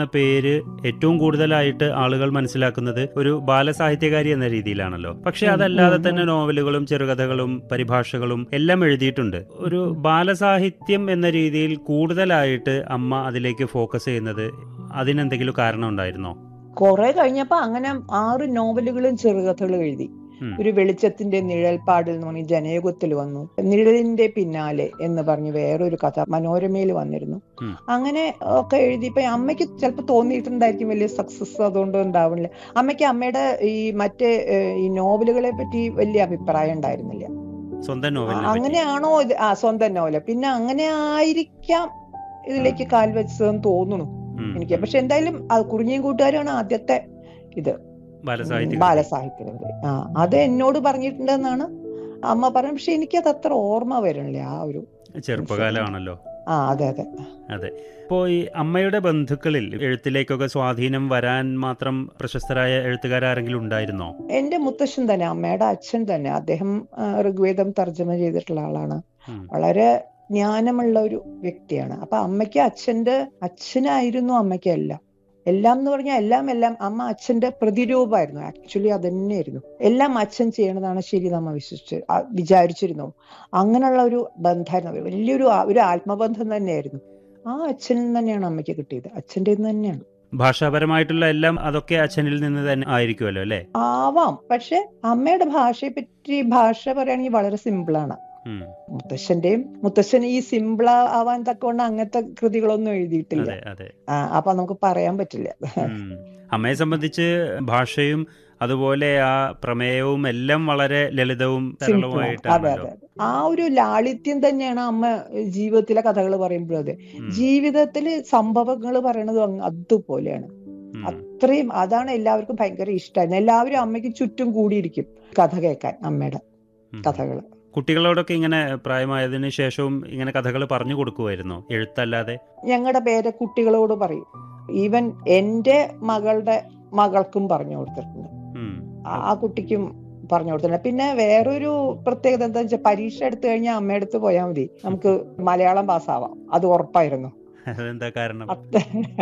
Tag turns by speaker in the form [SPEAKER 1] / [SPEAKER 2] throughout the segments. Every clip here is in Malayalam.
[SPEAKER 1] പേര് ഏറ്റവും കൂടുതലായിട്ട് ആളുകൾ മനസ്സിലാക്കുന്നത് ഒരു ബാലസാഹിത്യകാരി എന്ന രീതിയിലാണല്ലോ പക്ഷെ
[SPEAKER 2] ഉം,
[SPEAKER 1] അതല്ലാതെ
[SPEAKER 2] ഉം,
[SPEAKER 1] തന്നെ നോവലുകളും ചെറുകഥകളും പരിഭാഷകളും എല്ലാം എഴുതിയിട്ടുണ്ട് ഒരു ബാലസാഹിത്യം എന്ന രീതിയിൽ കൂടുതലായിട്ട് അമ്മ അതിലേക്ക് ഫോക്കസ് ചെയ്യുന്നത് അതിനെന്തെങ്കിലും കാരണം ഉണ്ടായിരുന്നോ
[SPEAKER 2] കുറെ കഴിഞ്ഞപ്പോ അങ്ങനെ ആറ് നോവലുകളും ചെറുകഥകളും എഴുതി
[SPEAKER 1] ഉം.
[SPEAKER 2] ഒരു വെളിച്ചത്തിന്റെ നിഴൽപ്പാടിൽ എന്ന് പറഞ്ഞ് ജനയുഗത്തിൽ വന്നു നിഴലിന്റെ പിന്നാലെ എന്ന് പറഞ്ഞ് വേറൊരു കഥ മനോരമയിൽ വന്നിരുന്നു
[SPEAKER 1] ഉം.
[SPEAKER 2] അങ്ങനെ ഒക്കെ എഴുതിയപ്പോ അമ്മയ്ക്ക് ചിലപ്പോൾ തോന്നിയിട്ടുണ്ടായിരിക്കും വലിയ സക്സസ് അതുകൊണ്ട് ഉണ്ടാവണില്ല അമ്മയ്ക്ക് അമ്മയുടെ ഈ മറ്റേ ഏഹ്, ഈ നോവലുകളെ പറ്റി വലിയ അഭിപ്രായം ഉണ്ടായിരുന്നില്ല
[SPEAKER 1] സ്വന്തം
[SPEAKER 2] ആ,
[SPEAKER 1] നോവലിനെ പറ്റി
[SPEAKER 2] അങ്ങനെയാണോ ഇത് ആ സ്വന്തം നോവല് പിന്നെ അങ്ങനെ ആയിരിക്കാം ഇതിലേക്ക് കാൽ വെച്ചതെന്ന് തോന്നുന്നു
[SPEAKER 1] ഉം,
[SPEAKER 2] എനിക്ക്
[SPEAKER 1] ഉം.
[SPEAKER 2] പക്ഷെ എന്തായാലും അത് കുറിഞ്ഞിയും കൂട്ടുകാരാണ് ആദ്യത്തെ ഇത്
[SPEAKER 1] ബാലസാഹിത്യ
[SPEAKER 2] ബാലസാഹിത്യകൃതി ആ അത് എന്നോട് പറഞ്ഞിട്ടുണ്ടെന്നാണ് അമ്മ പറഞ്ഞു പക്ഷെ എനിക്കത് അത്ര ഓർമ്മ വരണില്ല ആ ഒരു
[SPEAKER 1] ചെറുപ്പകാലമാണല്ലോ
[SPEAKER 2] ആ അതെ അതെ
[SPEAKER 1] അതെ ഇപ്പോൾ ഈ അമ്മയുടെ ബന്ധുക്കളിൽ എഴുത്തിലേക്കൊക്കെ സ്വാധീനം വരാൻ മാത്രം പ്രശസ്തരായ എഴുത്തുകാരെങ്കിലും ഉണ്ടായിരുന്നോ
[SPEAKER 2] എന്റെ മുത്തശ്ശൻ തന്നെ അമ്മയുടെ അച്ഛൻ തന്നെ അദ്ദേഹം ആ, ഋഗ്വേദം തർജ്ജമ ചെയ്തിട്ടുള്ള ആളാണ്
[SPEAKER 1] ഉം.
[SPEAKER 2] വളരെ ജ്ഞാനമുള്ള ഒരു വ്യക്തിയാണ് അപ്പൊ അമ്മയ്ക്ക് അച്ഛന്റെ അച്ഛനായിരുന്നു അമ്മയ്ക്ക് എല്ലാം എല്ലാം എന്ന് പറഞ്ഞാൽ എല്ലാം എല്ലാം അമ്മ അച്ഛന്റെ പ്രതിരൂപമായിരുന്നു ആക്ച്വലി അത് തന്നെയായിരുന്നു എല്ലാം അച്ഛൻ ചെയ്യണതാണ് ശരി നമ്മ വിശ്വസിച്ച് ആ, വിചാരിച്ചിരുന്നു അങ്ങനെയുള്ള ഒരു ബന്ധമായിരുന്നു വലിയൊരു ആ- ഒരു ആത്മബന്ധം തന്നെയായിരുന്നു ആ അച്ഛനിൽ നിന്ന് തന്നെയാണ് അമ്മയ്ക്ക് കിട്ടിയത് അച്ഛൻ്റെ നിന്ന് തന്നെയാണ്
[SPEAKER 1] ഭാഷാപരമായിട്ടുള്ള എല്ലാം അതൊക്കെ അച്ഛനിൽ നിന്ന് തന്നെ ആയിരിക്കുമല്ലോ അല്ലേ
[SPEAKER 2] ആവാം പക്ഷെ അമ്മയുടെ ഭാഷയെ പറ്റി ഭാഷ പറയുകയാണെങ്കിൽ വളരെ സിമ്പിളാണ്
[SPEAKER 1] ഉം.
[SPEAKER 2] മുത്തശ്ശന്റെയും മുത്തശ്ശൻ ഈ സിമ്പിൾ ആവാൻ തക്കവണ്ണം അങ്ങനത്തെ കൃതികളൊന്നും എഴുതിയിട്ടില്ല
[SPEAKER 1] അതെ അതെ
[SPEAKER 2] ആ, അപ്പൊ നമുക്ക് പറയാൻ പറ്റില്ല
[SPEAKER 1] ഉം. അമ്മയെ സംബന്ധിച്ച് ഭാഷയും അതുപോലെ ആ പ്രമേയവും എല്ലാം വളരെ ലളിതവും
[SPEAKER 2] സിമ്പിളാണ് അതെ
[SPEAKER 1] സരളവുമായിട്ടാണല്ലോ
[SPEAKER 2] അതെ ആ ഒരു ലാളിത്യം തന്നെയാണ് അമ്മ ജീവിതത്തിലെ കഥകൾ പറയുമ്പോഴും അതെ
[SPEAKER 1] ഉം.
[SPEAKER 2] ജീവിതത്തില് സംഭവങ്ങൾ പറയണതും അങ്ങ് അതുപോലെയാണ്
[SPEAKER 1] ഉം.
[SPEAKER 2] അത്രയും അതാണ് എല്ലാവർക്കും ഭയങ്കര ഇഷ്ടമായിരുന്നു എല്ലാവരും അമ്മയ്ക്ക് ചുറ്റും കൂടിയിരിക്കും കഥ കേൾക്കാൻ അമ്മയുടെ
[SPEAKER 1] ഉം.
[SPEAKER 2] കഥകള്
[SPEAKER 1] കുട്ടികളോടൊക്കെ ഇങ്ങനെ പ്രായമായതിനു ശേഷവും ഇങ്ങനെ കഥകൾ പറഞ്ഞു കൊടുക്കുമായിരുന്നോ എഴുത്തല്ലാതെ
[SPEAKER 2] ഞങ്ങളുടെ പേരെ കുട്ടികളോട് പറയും ഈവൻ എന്റെ മകളുടെ മകൾക്കും പറഞ്ഞു കൊടുത്തിട്ടുണ്ട്
[SPEAKER 1] ഉം.
[SPEAKER 2] ആ- ആ കുട്ടിക്കും പറഞ്ഞു കൊടുത്തിട്ടുണ്ട് പിന്നെ വേറൊരു പ്രത്യേകത എന്താ വെച്ചാൽ പരീക്ഷ എടുത്തു കഴിഞ്ഞാൽ അമ്മയടുത്ത് പോയാൽ മതി നമുക്ക് മലയാളം പാസ്സാവാം അത് ഉറപ്പായിരുന്നു
[SPEAKER 1] അതെന്താ കാരണം
[SPEAKER 2] അത്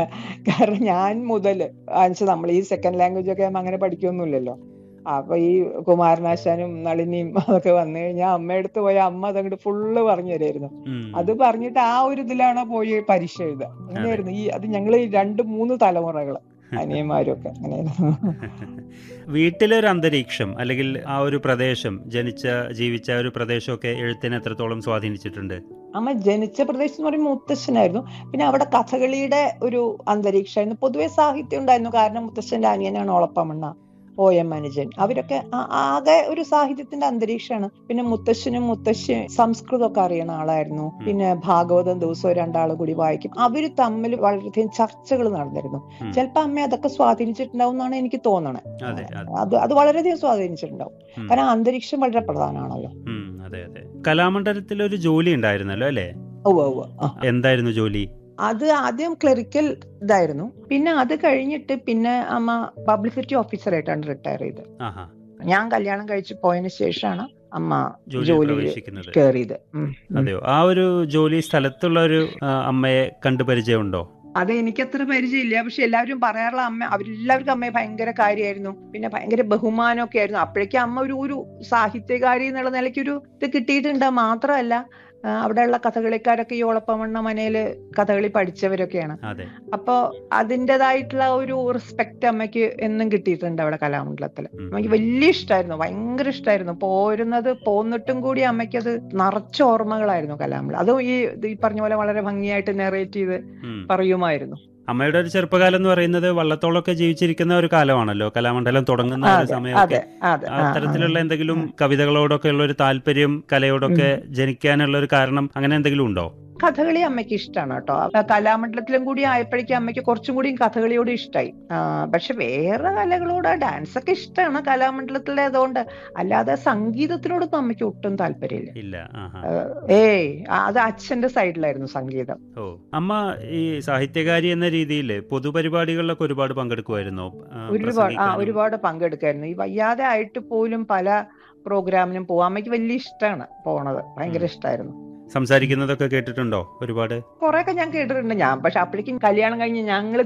[SPEAKER 2] കാരണം ഞാൻ മുതൽ നമ്മൾ ഈ സെക്കൻഡ് ലാംഗ്വേജ് ഒക്കെ ആകുമ്പോൾ അങ്ങനെ പഠിക്കൊന്നുമില്ലല്ലോ അപ്പൊ ഈ കുമാരനാശാനും നളിനിയും അതൊക്കെ വന്നു കഴിഞ്ഞാൽ അമ്മയടുത്ത് പോയ അമ്മ അതങ്ങോട്ട് ഫുള്ള് പറഞ്ഞു തരായിരുന്നു
[SPEAKER 1] ഉം.
[SPEAKER 2] അത് പറഞ്ഞിട്ട് ആ ഒരു ഇതിലാണ് പോയി പരീക്ഷ എഴുതുക അങ്ങനെയായിരുന്നു ഈ അത് ഞങ്ങൾ രണ്ട് മൂന്ന് തലമുറകള് അനിയന്മാരും ഒക്കെ അങ്ങനെയായിരുന്നു
[SPEAKER 1] വീട്ടിലൊരു അന്തരീക്ഷം അല്ലെങ്കിൽ ആ ഒരു പ്രദേശം ജനിച്ച ജീവിച്ച ഒരു പ്രദേശമൊക്കെ എഴുത്തിനെ എത്രത്തോളം സ്വാധീനിച്ചിട്ടുണ്ട്
[SPEAKER 2] അമ്മ ജനിച്ച പ്രദേശം എന്ന് പറയുമ്പോൾ മുത്തശ്ശനായിരുന്നു പിന്നെ അവിടെ കഥകളിയുടെ ഒരു അന്തരീക്ഷമായിരുന്നു പൊതുവെ സാഹിത്യം ഉണ്ടായിരുന്നു കാരണം മുത്തശ്ശന്റെ അനിയനാണ് ഓളപ്പമണ്ണ ഒ എം അനുജൻ അവരൊക്കെ ആ- ആകെ ഒരു സാഹിത്യത്തിന്റെ അന്തരീക്ഷമാണ് പിന്നെ മുത്തശ്ശനും മുത്തശ്ശി സംസ്കൃതമൊക്കെ അറിയുന്ന ആളായിരുന്നു പിന്നെ ഭാഗവതം ദിവസവും രണ്ടാളും കൂടി വായിക്കും അവര് തമ്മിൽ വളരെയധികം ചർച്ചകൾ നടന്നിരുന്നു
[SPEAKER 1] ഉം.
[SPEAKER 2] ചിലപ്പോ അമ്മ അതൊക്കെ സ്വാധീനിച്ചിട്ടുണ്ടാവും എന്നാണ് എനിക്ക് തോന്നണത്
[SPEAKER 1] അതെ അതെ
[SPEAKER 2] അത് അത് വളരെയധികം സ്വാധീനിച്ചിട്ടുണ്ടാവും
[SPEAKER 1] ഉം.
[SPEAKER 2] കാരണം ആ അന്തരീക്ഷം വളരെ പ്രധാനമാണല്ലോ
[SPEAKER 1] ഉം, അതെ അതെ കലാമണ്ഡലത്തിൽ ഒരു ജോലി ഉണ്ടായിരുന്നല്ലോ അല്ലേ
[SPEAKER 2] ഉവ്വ് ഉവ്വ് ആ
[SPEAKER 1] എന്തായിരുന്നു ജോലി
[SPEAKER 2] അത് ആദ്യം ക്ലറിക്കൽ ഇതായിരുന്നു പിന്നെ അത് കഴിഞ്ഞിട്ട് പിന്നെ അമ്മ പബ്ലിസിറ്റി ഓഫീസറായിട്ടാണ് റിട്ടയർ ചെയ്തത്
[SPEAKER 1] ആഹാ
[SPEAKER 2] ഞാൻ കല്യാണം കഴിച്ച് പോയതിന് ശേഷമാണ് അമ്മ
[SPEAKER 1] ജോലിയിൽ
[SPEAKER 2] ജോലിയിൽ
[SPEAKER 1] പ്രവേശിക്കുന്നത്
[SPEAKER 2] കയറിയത് ഉം.
[SPEAKER 1] അതെയോ ആ ഒരു ജോലി സ്ഥലത്തുള്ള ഒരു ആ, അമ്മയെ കണ്ടു പരിചയമുണ്ടോ
[SPEAKER 2] അത് എനിക്കത്ര പരിചയമില്ല പക്ഷെ എല്ലാവരും പറയാറുള്ള അമ്മ അവരെല്ലാവർക്കും അമ്മയെ ഭയങ്കര കാര്യമായിരുന്നു പിന്നെ ഭയങ്കര ബഹുമാനമൊക്കെ ആയിരുന്നു അപ്പോഴേക്കും അമ്മ ഒരു ഒരു സാഹിത്യകാരി എന്നുള്ള നിലയ്ക്ക് ഒരു ഇത് കിട്ടിയിട്ടുണ്ട് മാത്രമല്ല ആ, അവിടെയുള്ള കഥകളിക്കാരൊക്കെ ഈ ഓളപ്പമണ്ണ മനയില് കഥകളി പഠിച്ചവരൊക്കെയാണ്
[SPEAKER 1] അതെ
[SPEAKER 2] അപ്പോ അതിൻ്റെതായിട്ടുള്ള ഒരു റെസ്പെക്ട് അമ്മയ്ക്ക് എന്നും കിട്ടിയിട്ടുണ്ട് അവിടെ കലാമണ്ഡലത്തിൽ
[SPEAKER 1] ഉം.
[SPEAKER 2] അമ്മയ്ക്ക് വലിയ ഇഷ്ടമായിരുന്നു ഭയങ്കര ഇഷ്ടമായിരുന്നു പോരുന്നത് പോന്നിട്ടും കൂടി അമ്മയ്ക്ക് അത് നിറച്ച ഓർമ്മകളായിരുന്നു കലാമണ്ഡലം അതും ഈ ഇത് ഈ പറഞ്ഞ പോലെ വളരെ ഭംഗിയായിട്ട് നെറേറ്റ് ചെയ്ത്
[SPEAKER 1] ഉം.
[SPEAKER 2] പറയുമായിരുന്നു
[SPEAKER 1] അമ്മയുടെ ഒരു ചെറുപ്പകാലം എന്ന് പറയുന്നത് വള്ളത്തോളൊക്കെ ജീവിച്ചിരിക്കുന്ന ഒരു കാലമാണല്ലോ കലാമണ്ഡലം തുടങ്ങുന്ന ആ ഒരു
[SPEAKER 2] അതെ
[SPEAKER 1] സമയമൊക്കെ
[SPEAKER 2] അതെ അതെ ആ,
[SPEAKER 1] അത്തരത്തിലുള്ള
[SPEAKER 2] ആ.
[SPEAKER 1] എന്തെങ്കിലും കവിതകളോടൊക്കെ ഉള്ള ഒരു താല്പര്യം കലയോടൊക്കെ ജനിക്കാനുള്ള ഒരു കാരണം അങ്ങനെ എന്തെങ്കിലും ഉണ്ടോ
[SPEAKER 2] കഥകളി അമ്മയ്ക്ക് ഇഷ്ടമാണ് കേട്ടോ ആ കലാമണ്ഡലത്തിലും കൂടി ആയപ്പോഴേക്കും അമ്മയ്ക്ക് കുറച്ചും കൂടി കഥകളിയോട് ഇഷ്ടമായി പക്ഷെ വേറെ കലകളോട് ഡാൻസ് ഒക്കെ ഇഷ്ടമാണ് കലാമണ്ഡലത്തിലെ അതുകൊണ്ട് അല്ലാതെ സംഗീതത്തിനോടൊന്നും അമ്മയ്ക്ക് ഒട്ടും താല്പര്യമില്ല
[SPEAKER 1] ഇല്ല ആഹാ
[SPEAKER 2] ഏയ് ആ, അത് അച്ഛന്റെ സൈഡിലായിരുന്നു സംഗീതം
[SPEAKER 1] ഓ അമ്മ ഈ സാഹിത്യകാരി എന്ന രീതിയിൽ പൊതുപരിപാടികളിലൊക്കെ ഒരുപാട് പങ്കെടുക്കുമായിരുന്നോ ആ,
[SPEAKER 2] ഒരുപാട് ആ
[SPEAKER 1] പ്രസംഗിക്കാനും?
[SPEAKER 2] ഒരുപാട് പങ്കെടുക്കായിരുന്നു ഈ വയ്യാതെ ആയിട്ട് പോലും പല പ്രോഗ്രാമിനും പോവാം അമ്മയ്ക്ക് വലിയ ഇഷ്ടമാണ് പോണത് ഭയങ്കര
[SPEAKER 1] ഉം.
[SPEAKER 2] ഇഷ്ടമായിരുന്നു
[SPEAKER 1] സംസാരിക്കുന്നതൊക്കെ കേട്ടിട്ടുണ്ടോ ഒരുപാട്
[SPEAKER 2] കുറെയൊക്കെ ഞാൻ കേട്ടിട്ടുണ്ട് ഞാൻ പക്ഷെ അപ്പോഴേക്കും കല്യാണം കഴിഞ്ഞ് ഞങ്ങൾ